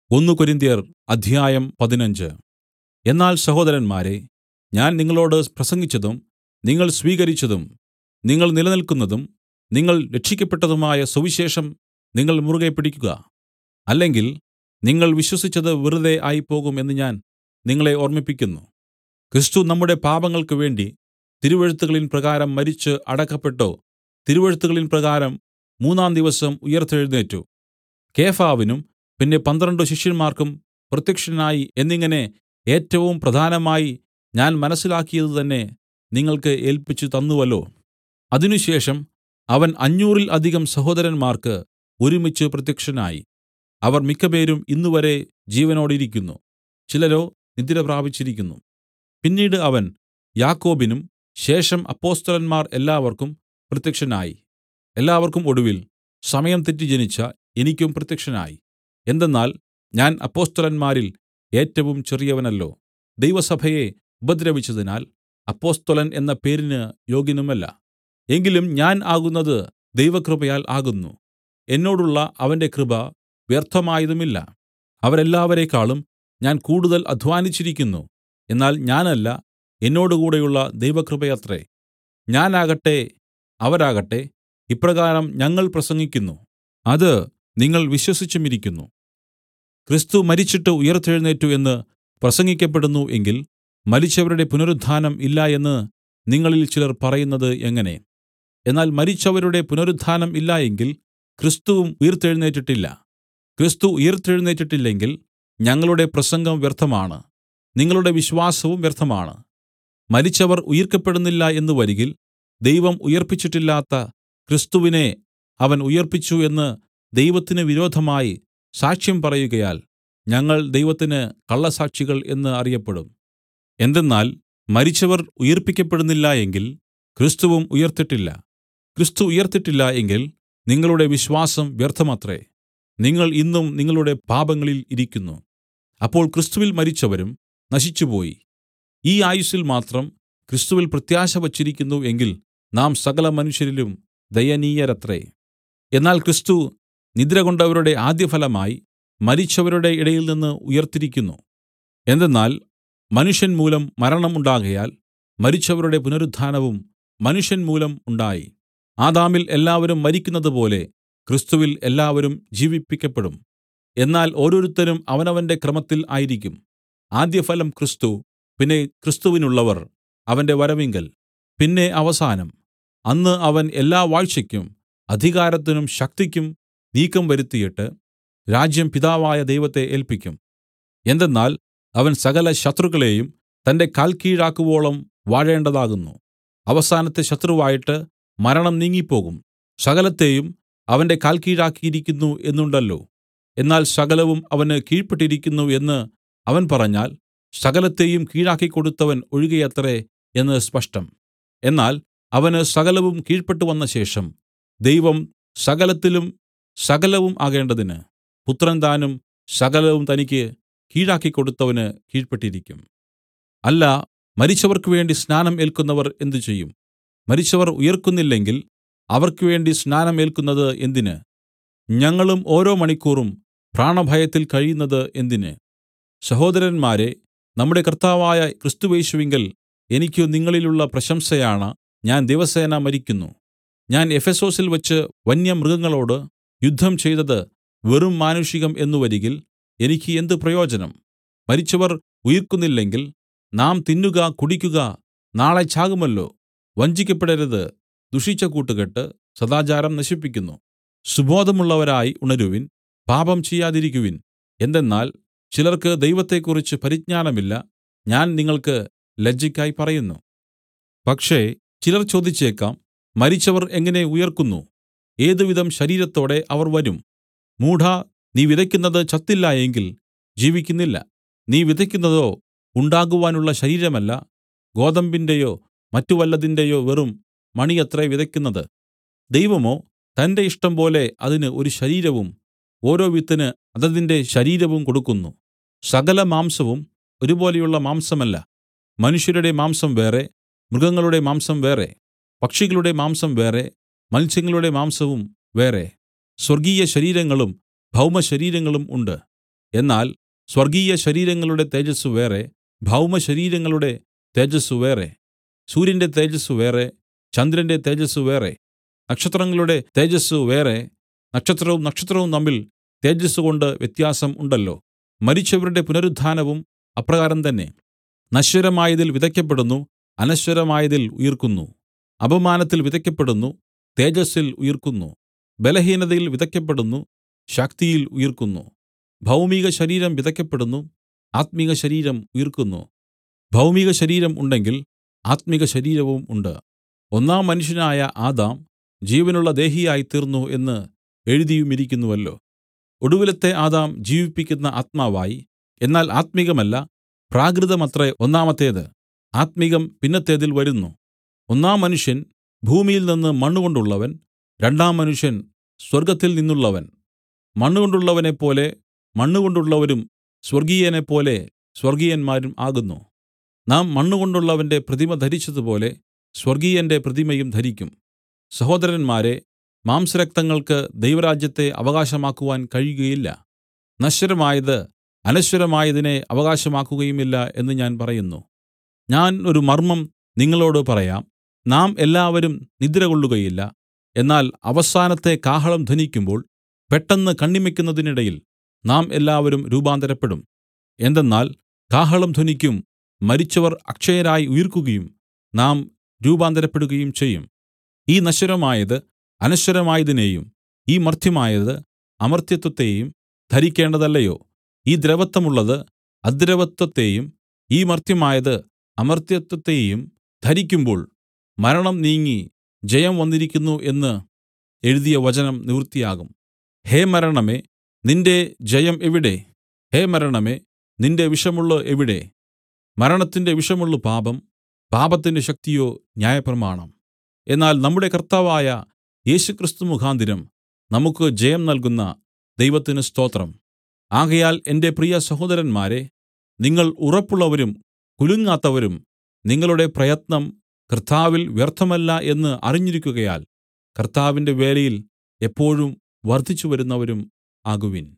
ഒന്ന് കൊരിന്ത്യർ അധ്യായം പതിനഞ്ച് എന്നാൽ സഹോദരന്മാരേ ഞാൻ നിങ്ങളോട് പ്രസംഗിച്ചതും നിങ്ങൾ സ്വീകരിച്ചതും നിങ്ങൾ നിലനിൽക്കുന്നതും നിങ്ങൾ രക്ഷിക്കപ്പെട്ടതുമായ സുവിശേഷം നിങ്ങൾ മുറുകെ പിടിക്കുക അല്ലെങ്കിൽ നിങ്ങൾ വിശ്വസിച്ചത് വെറുതെ ആയിപ്പോകും എന്ന് ഞാൻ നിങ്ങളെ ഓർമ്മിപ്പിക്കുന്നു ക്രിസ്തു നമ്മുടെ പാപങ്ങൾക്ക് വേണ്ടി തിരുവെഴുത്തുകളിൻ പ്രകാരം മരിച്ച് അടക്കപ്പെട്ടു തിരുവെഴുത്തുകളിൻ പ്രകാരം മൂന്നാം ദിവസം ഉയിർത്തെഴുന്നേറ്റു കേഫാവിനും പിന്നെ പന്ത്രണ്ട് ശിഷ്യന്മാർക്കും പ്രത്യക്ഷനായി എന്നിങ്ങനെ ഏറ്റവും പ്രധാനമായി ഞാൻ മനസ്സിലാക്കിയത് തന്നെ നിങ്ങൾക്ക് ഏല്പിച്ചു തന്നുവല്ലോ അതിനുശേഷം അവൻ അഞ്ഞൂറിൽ അധികം സഹോദരന്മാർക്ക് ഒരുമിച്ച് പ്രത്യക്ഷനായി അവർ മിക്കപേരും ഇന്നുവരെ ജീവനോടിരിക്കുന്നു ചിലരോ നിദ്ര പ്രാപിച്ചിരിക്കുന്നു പിന്നീട് അവൻ യാക്കോബിനും ശേഷം അപ്പൊസ്തലന്മാർ എല്ലാവർക്കും പ്രത്യക്ഷനായി എല്ലാവർക്കും ഒടുവിൽ സമയം തെറ്റി ജനിച്ച എനിക്കും പ്രത്യക്ഷനായി എന്തെന്നാൽ ഞാൻ അപ്പൊസ്തലന്മാരിൽ ഏറ്റവും ചെറിയവനല്ലോ ദൈവസഭയെ ഉപദ്രവിച്ചതിനാൽ അപ്പൊസ്തലൻ എന്ന പേരിന് യോഗ്യനുമല്ല എങ്കിലും ഞാൻ ആകുന്നത് ദൈവകൃപയാൽ ആകുന്നു എന്നോടുള്ള അവന്റെ കൃപ വ്യർത്ഥമായതുമില്ല അവരെല്ലാവരേക്കാളും ഞാൻ കൂടുതൽ അദ്ധ്വാനിച്ചിരിക്കുന്നു എന്നാൽ ഞാനല്ല എന്നോടുകൂടെയുള്ള ദൈവകൃപയത്രേ ഞാനാകട്ടെ അവരാകട്ടെ ഇപ്രകാരം ഞങ്ങൾ പ്രസംഗിക്കുന്നു അത് നിങ്ങൾ വിശ്വസിച്ചുമിരിക്കുന്നു ക്രിസ്തു മരിച്ചിട്ട് ഉയിർത്തെഴുന്നേറ്റു എന്ന് പ്രസംഗിക്കപ്പെടുന്നു എങ്കിൽ മരിച്ചവരുടെ പുനരുത്ഥാനം ഇല്ല എന്ന് നിങ്ങളിൽ ചിലർ പറയുന്നത് എങ്ങനെ എന്നാൽ മരിച്ചവരുടെ പുനരുത്ഥാനം ഇല്ല എങ്കിൽ ക്രിസ്തുവും ഉയിർത്തെഴുന്നേറ്റിട്ടില്ല ക്രിസ്തു ഉയിർത്തെഴുന്നേറ്റിട്ടില്ലെങ്കിൽ ഞങ്ങളുടെ പ്രസംഗം വ്യർത്ഥമാണ് നിങ്ങളുടെ വിശ്വാസവും വ്യർത്ഥമാണ് മരിച്ചവർ ഉയിർക്കപ്പെടുന്നില്ല എന്ന് വരികിൽ ദൈവം ഉയിർപ്പിച്ചിട്ടില്ലാത്ത ക്രിസ്തുവിനെ അവൻ ഉയിർപ്പിച്ചു എന്ന് ദൈവത്തിന് വിരോധമായി സാക്ഷ്യം പറയുകയാൽ ഞങ്ങൾ ദൈവത്തിന് കള്ളസാക്ഷികൾ എന്ന് അറിയപ്പെടും എന്തെന്നാൽ മരിച്ചവർ ഉയിർപ്പിക്കപ്പെടുന്നില്ല എങ്കിൽ ക്രിസ്തുവും ഉയിർത്തിട്ടില്ല ക്രിസ്തു ഉയിർത്തിട്ടില്ല എങ്കിൽ നിങ്ങളുടെ വിശ്വാസം വ്യർത്ഥമത്രേ നിങ്ങൾ ഇന്നും നിങ്ങളുടെ പാപങ്ങളിൽ ഇരിക്കുന്നു അപ്പോൾ ക്രിസ്തുവിൽ മരിച്ചവരും നശിച്ചുപോയി ഈ ആയുസ്സിൽ മാത്രം ക്രിസ്തുവിൽ പ്രത്യാശ വച്ചിരിക്കുന്നു എങ്കിൽ നാം സകല മനുഷ്യരിലും ദയനീയരത്രേ എന്നാൽ ക്രിസ്തു നിദ്രകൊണ്ടവരുടെ ആദ്യഫലമായി മരിച്ചവരുടെ ഇടയിൽ നിന്ന് ഉയിർത്തിരിക്കുന്നു എന്തെന്നാൽ മനുഷ്യൻ മൂലം മരണം ഉണ്ടാകയാൽ മരിച്ചവരുടെ പുനരുത്ഥാനവും മനുഷ്യൻ മൂലം ഉണ്ടായി ആദാമിൽ എല്ലാവരും മരിക്കുന്നതുപോലെ ക്രിസ്തുവിൽ എല്ലാവരും ജീവിപ്പിക്കപ്പെടും എന്നാൽ ഓരോരുത്തരും അവനവന്റെ ക്രമത്തിൽ ആയിരിക്കും ആദ്യഫലം ക്രിസ്തു പിന്നെ ക്രിസ്തുവിനുള്ളവർ അവന്റെ വരവിങ്കൽ പിന്നെ അവസാനം അന്ന് അവൻ എല്ലാ വാഴ്ചയ്ക്കും അധികാരത്തിനും ശക്തിക്കും നീക്കം വരുത്തിയിട്ട് രാജ്യം പിതാവായ ദൈവത്തെ ഏല്പിക്കും എന്തെന്നാൽ അവൻ സകല ശത്രുക്കളെയും തന്റെ കാൽക്കീഴാക്കുവോളം വാഴേണ്ടതാകുന്നു അവസാനത്തെ ശത്രുവായിട്ട് മരണം നീങ്ങിപ്പോകും സകലത്തെയും അവന്റെ കാൽക്കീഴാക്കിയിരിക്കുന്നു എന്നുണ്ടല്ലോ എന്നാൽ സകലവും അവന് കീഴ്പ്പെട്ടിരിക്കുന്നു എന്ന് അവൻ പറഞ്ഞാൽ സകലത്തെയും കീഴാക്കിക്കൊടുത്തവൻ ഒഴികെയത്രേ എന്ന് സ്പഷ്ടം എന്നാൽ അവന് സകലവും കീഴ്പെട്ടു വന്ന ശേഷം ദൈവം സകലത്തിലും സകലവും ആകേണ്ടതിന് പുത്രൻ താനും സകലവും തനിക്ക് കീഴാക്കിക്കൊടുത്തവന് കീഴ്പ്പെട്ടിരിക്കും അല്ല മരിച്ചവർക്ക് വേണ്ടി സ്നാനം ഏൽക്കുന്നവർ എന്ത് ചെയ്യും മരിച്ചവർ ഉയിർക്കുന്നില്ലെങ്കിൽ അവർക്ക് വേണ്ടി സ്നാനം ഏൽക്കുന്നത് എന്തിന് ഞങ്ങളും ഓരോ മണിക്കൂറും പ്രാണഭയത്തിൽ കഴിയുന്നത് എന്തിന് സഹോദരന്മാരെ നമ്മുടെ കർത്താവായ ക്രിസ്തുവേശുവിങ്കൽ എനിക്ക് നിങ്ങളിലുള്ള പ്രശംസയാണ് ഞാൻ ദിവസേന മരിക്കുന്നു ഞാൻ എഫെസൊസിൽ വെച്ച് വന്യമൃഗങ്ങളോട് യുദ്ധം ചെയ്തത് വെറും മാനുഷികം എന്നു വരികിൽ എനിക്ക് എന്ത് പ്രയോജനം മരിച്ചവർ ഉയിർക്കുന്നില്ലെങ്കിൽ നാം തിന്നുക കുടിക്കുക നാളെ ചാകുമല്ലോ വഞ്ചിക്കപ്പെടരുത് ദുഷിച്ച കൂട്ടുകെട്ട് സദാചാരം നശിപ്പിക്കുന്നു സുബോധമുള്ളവരായി ഉണരുവിൻ പാപം ചെയ്യാതിരിക്കുവിൻ എന്തെന്നാൽ ചിലർക്ക് ദൈവത്തെക്കുറിച്ച് പരിജ്ഞാനമില്ല ഞാൻ നിങ്ങൾക്ക് ലജ്ജയ്ക്കായി പറയുന്നു പക്ഷേ ചിലർ ചോദിച്ചേക്കാം മരിച്ചവർ എങ്ങനെ ഉയർക്കുന്നു ഏതുവിധം ശരീരത്തോടെ അവർ വരും മൂഢാ നീ വിതയ്ക്കുന്നത് ചത്തില്ല എങ്കിൽ ജീവിക്കുന്നില്ല നീ വിതയ്ക്കുന്നതോ ഉണ്ടാകുവാനുള്ള ശരീരമല്ല ഗോതമ്പിന്റെയോ മറ്റു വല്ലതിന്റെയോ വെറും മണിയത്രേ വിതയ്ക്കുന്നത് ദൈവമോ തന്റെ ഇഷ്ടം പോലെ അതിന് ഒരു ശരീരവും ഓരോ വിത്തിന് അതതിന്റെ ശരീരവും കൊടുക്കുന്നു സകല മാംസവും ഒരുപോലെയുള്ള മാംസമല്ല മനുഷ്യരുടെ മാംസം വേറെ മൃഗങ്ങളുടെ മാംസം വേറെ പക്ഷികളുടെ മാംസം വേറെ മത്സ്യങ്ങളുടെ മാംസവും വേറെ സ്വർഗീയ ശരീരങ്ങളും ഭൗമശരീരങ്ങളും ഉണ്ട് എന്നാൽ സ്വർഗീയ ശരീരങ്ങളുടെ തേജസ്സ് വേറെ ഭൗമശരീരങ്ങളുടെ തേജസ്സ് വേറെ സൂര്യന്റെ തേജസ്സ് വേറെ ചന്ദ്രന്റെ തേജസ്സ് വേറെ നക്ഷത്രങ്ങളുടെ തേജസ്സ് വേറെ നക്ഷത്രവും നക്ഷത്രവും തമ്മിൽ തേജസ്സുകൊണ്ട് വ്യത്യാസം ഉണ്ടല്ലോ മരിച്ചവരുടെ പുനരുത്ഥാനവും അപ്രകാരം തന്നെ നശ്വരമായതിൽ വിതയ്ക്കപ്പെടുന്നു അനശ്വരമായതിൽ ഉയിർക്കുന്നു അപമാനത്തിൽ വിതയ്ക്കപ്പെടുന്നു തേജസ്സിൽ ഉയിർക്കുന്നു ബലഹീനതയിൽ വിതയ്ക്കപ്പെടുന്നു ശക്തിയിൽ ഉയിർക്കുന്നു ഭൗമിക ശരീരം വിതയ്ക്കപ്പെടുന്നു ആത്മിക ശരീരം ഉയിർക്കുന്നു ഭൗമിക ശരീരം ഉണ്ടെങ്കിൽ ആത്മിക ശരീരവും ഉണ്ട് ഒന്നാം മനുഷ്യനായ ആദാം ജീവനുള്ള ദേഹിയായിത്തീർന്നു എന്ന് എഴുതിയുമിരിക്കുന്നുവല്ലോ ഒടുവിലത്തെ ആദാം ജീവിപ്പിക്കുന്ന ആത്മാവായി എന്നാൽ ആത്മികമല്ല പ്രാകൃതമത്രേ ഒന്നാമത്തേത് ആത്മികം പിന്നത്തേതിൽ വരുന്നു ഒന്നാം മനുഷ്യൻ ഭൂമിയിൽ നിന്ന് മണ്ണുകൊണ്ടുള്ളവൻ രണ്ടാം മനുഷ്യൻ സ്വർഗ്ഗത്തിൽ നിന്നുള്ളവൻ മണ്ണുകൊണ്ടുള്ളവനെപ്പോലെ മണ്ണുകൊണ്ടുള്ളവരും സ്വർഗീയനെപ്പോലെ സ്വർഗീയന്മാരും ആകുന്നു നാം മണ്ണുകൊണ്ടുള്ളവന്റെ പ്രതിമ ധരിച്ചതുപോലെ സ്വർഗീയന്റെ പ്രതിമയും ധരിക്കും സഹോദരന്മാരെ മാംസരക്തങ്ങൾക്ക് ദൈവരാജ്യത്തെ അവകാശമാക്കുവാൻ കഴിയുകയില്ല നശ്വരമായത് അനശ്വരമായതിനെ അവകാശമാക്കുകയുമില്ല എന്ന് ഞാൻ പറയുന്നു ഞാൻ ഒരു മർമ്മം നിങ്ങളോട് പറയാം നാം എല്ലാവരും നിദ്രകൊള്ളുകയില്ല എന്നാൽ അവസാനത്തെ കാഹളം ധ്വനിക്കുമ്പോൾ പെട്ടെന്ന് കണ്ണിമയ്ക്കുന്നതിനിടയിൽ നാം എല്ലാവരും രൂപാന്തരപ്പെടും എന്തെന്നാൽ കാഹളം ധ്വനിക്കും മരിച്ചവർ അക്ഷയരായി ഉയിർക്കുകയും നാം രൂപാന്തരപ്പെടുകയും ചെയ്യും ഈ നശ്വരമായത് അനശ്വരമായതിനെയും ഈ മർത്യമായത് അമർത്യത്വത്തെയും ധരിക്കേണ്ടതല്ലയോ ഈ ദ്രവത്വമുള്ളത് അദ്രവത്വത്തെയും ഈ മർത്യമായത് അമർത്യത്വത്തെയും ധരിക്കുമ്പോൾ മരണം നീങ്ങി ജയം വന്നിരിക്കുന്നു എന്ന് എഴുതിയ വചനം നിവൃത്തിയാകും ഹേ മരണമേ നിന്റെ ജയം എവിടെ ഹേ മരണമേ നിന്റെ വിഷമുള്ള് എവിടെ മരണത്തിന്റെ വിഷമുള്ളു പാപം പാപത്തിന്റെ ശക്തിയോ ന്യായപ്രമാണം എന്നാൽ നമ്മുടെ കർത്താവായ യേശുക്രിസ്തു മുഖാന്തരം നമുക്ക് ജയം നൽകുന്ന ദൈവത്തിന് സ്തോത്രം ആകയാൽ എന്റെ പ്രിയ സഹോദരന്മാരെ നിങ്ങൾ ഉറപ്പുള്ളവരും കുലുങ്ങാത്തവരും നിങ്ങളുടെ പ്രയത്നം കർത്താവിൽ വ്യർത്ഥമല്ല എന്ന് അറിഞ്ഞിരിക്കുകയാൽ കർത്താവിന്റെ വേലയിൽ എപ്പോഴും വർദ്ധിച്ചുവരുന്നവരും ആകുവിൻ